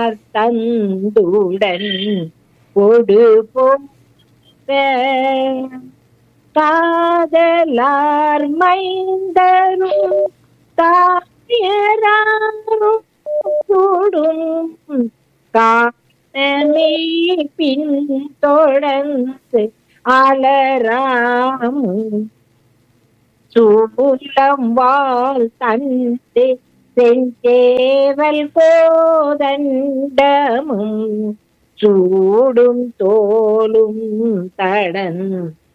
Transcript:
தந்துடன் கொடு போத காதலார் மைந்தரும் தாயராரும் கூடும் காணமே பின் தொடர்ந்து அலராமும் சூலம் வாழ் தந்து செஞ்சேவல் கோதண்டமும் சூடும் தோலும் தடன்